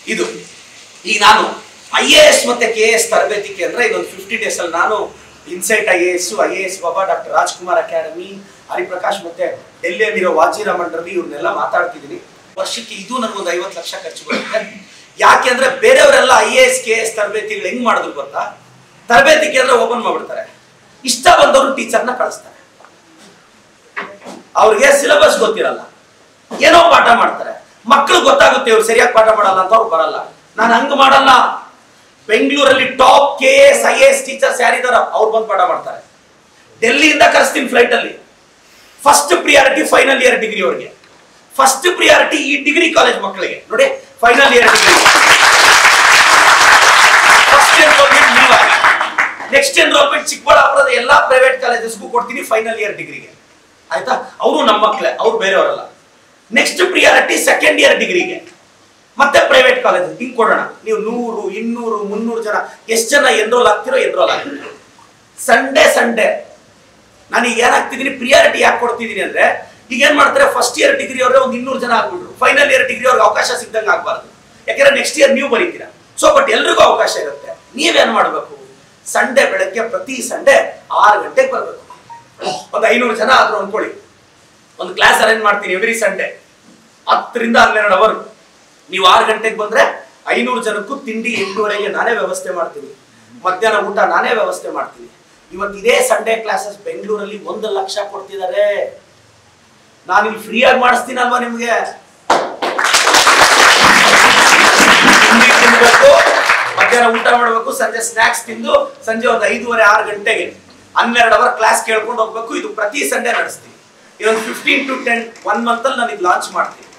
ಇದು ಈಗ ನಾನು ಐ ಎ ಎಸ್ ಮತ್ತೆ ಕೆ ಎಸ್ ತರಬೇತಿ ಕೇಂದ್ರ ಇದೊಂದು ಫಿಫ್ಟಿ ಡೇಸ್ ಅಲ್ಲಿ ನಾನು Insight I A S I A S Baba doctor Rajkumar academy Hariprakash ಮತ್ತೆ ಡೆಲ್ಲಿಯಲ್ಲಿರೋ ವಾಜಿರಾಮನ್ ರವಿ ಇವ್ರನ್ನೆಲ್ಲ ಮಾತಾಡ್ತಿದ್ದೀನಿ ವರ್ಷಕ್ಕೆ ಇದು ನನಗೊಂದು ಐವತ್ತು ಲಕ್ಷ ಖರ್ಚು ಬರುತ್ತೆ ಯಾಕೆ ಅಂದ್ರೆ ಬೇರೆಯವರೆಲ್ಲ I A S K S ತರಬೇತಿಗಳು ಹೆಂಗ್ ಮಾಡಿದ್ರು ಗೊತ್ತಾ ತರಬೇತಿ ಕೇಂದ್ರ ಓಪನ್ ಮಾಡ್ಬಿಡ್ತಾರೆ ಇಷ್ಟ ಬಂದವರು ಟೀಚರ್ನ ಕಳಿಸ್ತಾರೆ ಅವ್ರಿಗೆ ಸಿಲೆಬಸ್ ಗೊತ್ತಿರಲ್ಲ ಏನೋ ಪಾಠ ಮಾಡ್ತಾರೆ ಮಕ್ಕಳು ಗೊತ್ತಾಗುತ್ತೆ ಇವ್ರು ಸರಿಯಾಗಿ ಪಾಠ ಮಾಡಲ್ಲ ಅಂತ ಅವ್ರು ಬರಲ್ಲ ನಾನು ಹಂಗ್ ಮಾಡಲ್ಲ ಬೆಂಗಳೂರಲ್ಲಿ top K S I S teachers ಯಾರಿದಾರ ಅವ್ರು ಬಂದು ಪಾಠ ಮಾಡ್ತಾರೆ ಡೆಲ್ಲಿಯಿಂದ ಕರೆಸ್ತೀನಿ ಫ್ಲೈಟ್ ಅಲ್ಲಿ first priority final year degree ಅವ್ರಿಗೆ ಫಸ್ಟ್ ಪ್ರಿಯಾರಿಟಿ ಈ ಡಿಗ್ರಿ ಕಾಲೇಜ್ ಮಕ್ಕಳಿಗೆ ನೋಡಿ final year degree first enrolment leave ಆಗಿ ನೆಕ್ಸ್ಟ್ ಎನ್ರೋಲ್ಮೆಂಟ್ ಚಿಕ್ಕಬಳ್ಳಾಪುರದ ಎಲ್ಲಾ ಪ್ರೈವೇಟ್ ಕಾಲೇಜಸ್ಗೂ ಕೊಡ್ತೀನಿ ಫೈನಲ್ ಇಯರ್ ಡಿಗ್ರಿಗೆ ಆಯ್ತಾ ಅವರು ನಮ್ಮ ಮಕ್ಕಳೇ ಅವ್ರು ಬೇರೆಯವರಲ್ಲ ನೆಕ್ಸ್ಟ್ ಪ್ರಿಯಾರಿಟಿ ಸೆಕೆಂಡ್ ಇಯರ್ ಡಿಗ್ರಿಗೆ ಮತ್ತೆ ಪ್ರೈವೇಟ್ ಕಾಲೇಜ್ ಹಿಂಗ್ ಕೊಡೋಣ ನೀವು ನೂರು ಇನ್ನೂರು ಮುನ್ನೂರು ಜನ ಎಷ್ಟು ಜನ ಎನ್ರೋಲ್ ಆಗ್ತಿರೋ ಎನ್ರೋಲ್ ಆಗ್ತಿರೋ ಸಂಡೇ ಸಂಡೇ ನಾನು ಈಗ ಏನಾಗ್ತಿದ್ದೀನಿ ಪ್ರಿಯಾರಿಟಿ ಯಾಕೆ ಕೊಡ್ತಿದ್ದೀನಿ ಅಂದ್ರೆ ಈಗ ಏನ್ ಮಾಡ್ತಾರೆ ಫಸ್ಟ್ ಇಯರ್ ಡಿಗ್ರಿ ಅವ್ರೆ ಒಂದು ಇನ್ನೂರು ಜನ ಆಗ್ಬಿಟ್ರು ಫೈನಲ್ ಇಯರ್ ಡಿಗ್ರಿ ಅವ್ರಿಗೆ ಅವಕಾಶ ಸಿಗ್ದಂಗೆ ಆಗ್ಬಾರ್ದು ಯಾಕಂದ್ರೆ ನೆಕ್ಸ್ಟ್ ಇಯರ್ ನೀವು ಬರೀತೀರಾ ಸೊ ಬಟ್ ಎಲ್ರಿಗೂ ಅವಕಾಶ ಇರುತ್ತೆ ನೀವೇನ್ ಮಾಡ್ಬೇಕು ಸಂಡೇ ಬೆಳಗ್ಗೆ ಪ್ರತಿ ಸಂಡೇ ಆರು ಗಂಟೆಗೆ ಬರ್ಬೇಕು ಒಂದು ಐನೂರು ಜನ ಆದ್ರೂ ಅನ್ಕೊಳ್ಳಿ ಒಂದು ಕ್ಲಾಸ್ ಅರೇಂಜ್ ಮಾಡ್ತೀನಿ ಎವ್ರಿ ಸಂಡೇ ಹತ್ತರಿಂದ ಹನ್ನೆರಡು ಅವರ್ ನೀವು ಆರು ಗಂಟೆಗೆ ಬಂದ್ರೆ ಐನೂರು ಜನಕ್ಕೂ ತಿಂಡಿ ಎಂಟೂವರೆಗೆ ನಾನೇ ವ್ಯವಸ್ಥೆ ಮಾಡ್ತೀನಿ ಮಧ್ಯಾಹ್ನ ಊಟ ನಾನೇ ವ್ಯವಸ್ಥೆ ಮಾಡ್ತೀನಿ ಇವತ್ತು ಇದೇ ಸಂಡೇ ಕ್ಲಾಸಸ್ ಬೆಂಗಳೂರಲ್ಲಿ ಒಂದು ಲಕ್ಷ ಕೊಡ್ತಿದ್ದಾರೆ ನಾನು ಇಲ್ಲಿ ಫ್ರೀಯಾಗಿ ಮಾಡಿಸ್ತೀನಲ್ವಾ ನಿಮ್ಗೆ ತಿಂಡಿ ತಿನ್ಬೇಕು ಮಧ್ಯಾಹ್ನ ಊಟ ಮಾಡಬೇಕು ಸಂಜೆ ಸ್ನಾಕ್ಸ್ ತಿಂದು ಸಂಜೆ ಒಂದು ಐದೂವರೆ ಆರು ಗಂಟೆಗೆ ಹನ್ನೆರಡು ಅವರ್ ಕ್ಲಾಸ್ ಕೇಳ್ಕೊಂಡು ಹೋಗ್ಬೇಕು ಇದು ಪ್ರತಿ ಸಂಡೇ ನಡೆಸ್ತೀನಿ ಇದೊಂದು fifteen to ten one month ಅಲ್ಲಿ ನಾನು ಇದು ಲಾಂಚ್ ಮಾಡ್ತೀನಿ